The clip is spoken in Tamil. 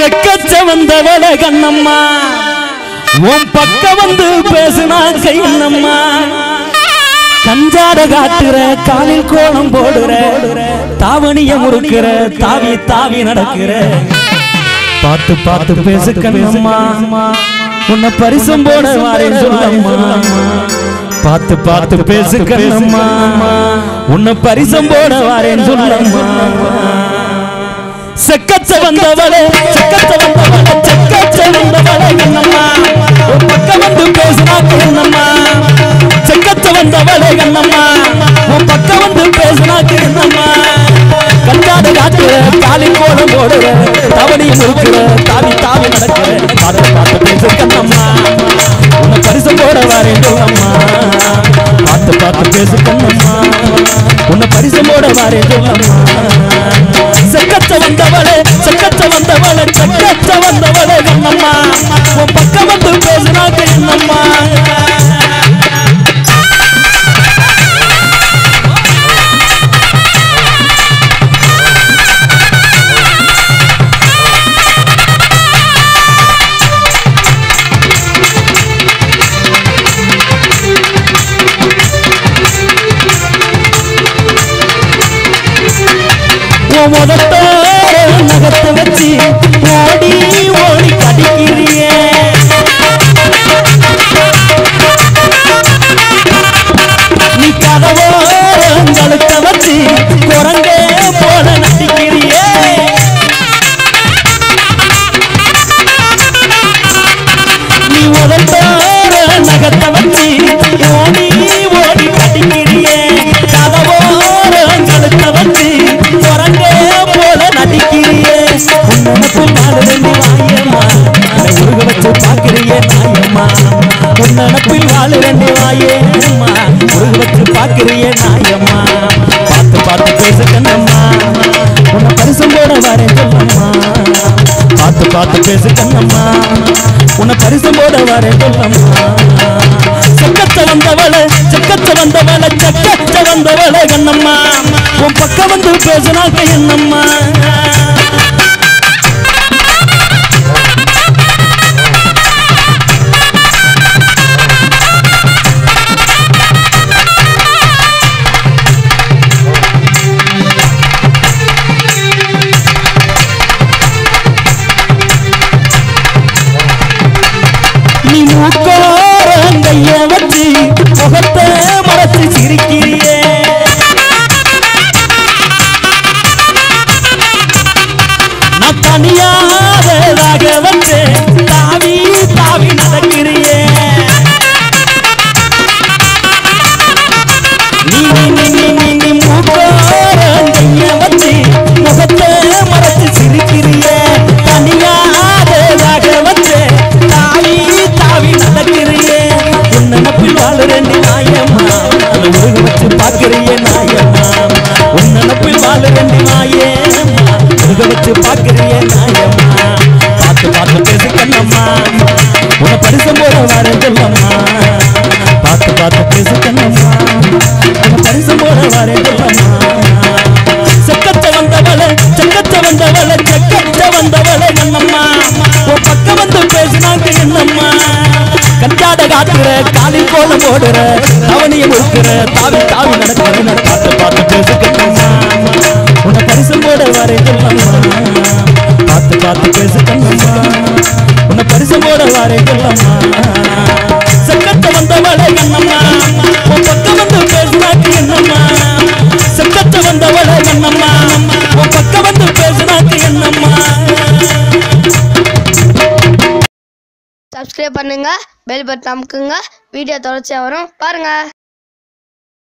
செக்கச்ச வந்தவள கண்ணம்மா உன் பக்க வந்து பேசுனா கையண்ணம்மா கஞ்சாட காட்டுற காலில் கோலம் போடுற தாவணிய முறுக்கிற தாவி தாவி நடக்கிற பார்த்து பார்த்து பேசு கண்ணம்மா உன்னை பரிசம் போட வாரேன் சொல்லம்மா பார்த்து பார்த்து பேசு கண்ணம்மா உன்னை பரிசம் போட வாரேன் சொல்லம்மா செக்கச்ச வந்தவளே செக்கச்ச வந்தவளே செக்கச்ச வந்தவளே கண்ணம்மா உன் பக்கம் வந்து பேசுனா கண்ணம்மா செக்கச்ச வந்தவளே கண்ணம்மா உன் பக்கம் வந்து பேசுனா கண்ணம்மா கண்டாட காட்டுற காலில் கோலம் போடுற தவணி முறுக்கிற தாவி தாவி நடக்கிற பார்த்து பார்த்து பேசு கண்ணம்மா உன்னை பரிசு போட வரேன் சொல்லம்மா பார்த்து பார்த்து பேசு கண்ணம்மா உன்னை பரிசு போட வரேன் சொல்லம்மா செக்கச்ச வந்தவளே செக்கச்ச வந்தவளே செக்கச்ச வந்தவளே கண்ணம்மா உன் பக்கம் வந்து பேசுனாக்க என்னம்மா உன் முதத்தோட நகத்தை வச்சு ஓடி ஓடி கடிக்கிறியே நீ கதவோரங்களுக்கு வச்சு குரங்கே போல நடிக்கிறியே நீ உதட்டோர நகத்தை வச்சு ஓடி ஓடி கடிக்கிறியே கதவோரங்களுக்கு வச்சு குரங்கே போல நடிக்கிறியே உன்னப்புள் நாடு ரெண்டு வாயம்மா என்னை உருக வச்சு பார்க்கிறியே நாயம்மா உன்னப்பில் வாழ ரெண்டு வாயேம்மா உருக வச்சு பார்க்கிறியே நாயம்மா பார்த்து பார்த்து பேச கண்ணம்மா உன்னை பரிசம் போட வரேன் சொல்லம்மா பார்த்து பார்த்து பேசு கண்ணம்மா உன்னை பரிசம் போட வரேன் சொல்லம்மா செக்கச்ச வந்தவள செக்கச்ச வந்தவள செக்கச்ச வந்தவள கண்ணம்மா உன் பக்கம் வந்து பேசுனாக்க என்னம்மா நீ மூக்கோரங்கைய வச்சு முகத்தை மறைச்சு சிரிக்கிறியே நான் தனியாததாக வந்து தாவி தாவி நடக்கிறியே நீ நீ நீ நீ நீ நீ மூக்கோரங்கைய வச்சு முகத்தை மறைச்சு சிரிக்கிறியே தனியாததாக வந்து தாவி தாவி நடக்கிறியே உன் நினப்பில் வாழுறேன் நாயம்மா உன்னை உருக வச்சு பார்க்கிறியே நாயம்மா உன் நினப்பில் வாழுறேன் நாயம்மா உருக வச்சு பார்க்கிறியே நாயம்மா பார்த்து பார்த்து பேசு கண்ணம்மா உன்னை பரிசம் போட வரேன் சொல்லம்மா பார்த்து பார்த்து பேசு கண்ணம்மா உன்னை பரிசம் போட வரேன் சொல்லம்மா செக்கச்ச வந்தவள செக்கச்ச வந்தவள செக்கச்ச வந்தவள என்னம்மா உன் பக்கம் வந்து பேசினாங்க என்னம்மா கஞ்சாட காட்டுற காலில் கோலம் போடுற தவணிய முறுக்கிற தாவி தாவி நடக்கிற பார்த்து பார்த்து பேசு கண்ணம்மா உன்னை பரிசம் போட வரே சொல்லம்மா பார்த்து பார்த்து பேசு கண்ணம்மா உன்னை பரிசம் போட வரே சொல்லம்மா செக்கச்ச வந்தவள என்னம்மா உன் பக்கம் வந்து பேசினாங்க என்னம்மா செக்கச்ச வந்தவள என்னம்மா உன் பக்கம் வந்து பேசினாங்க என்னம்மா சப்ஸ்கிரைப் பண்ணுங்க பெல் பட்டன் அமுக்குங்க வீடியோ தொடர்ச்சியாக வரும் பாருங்க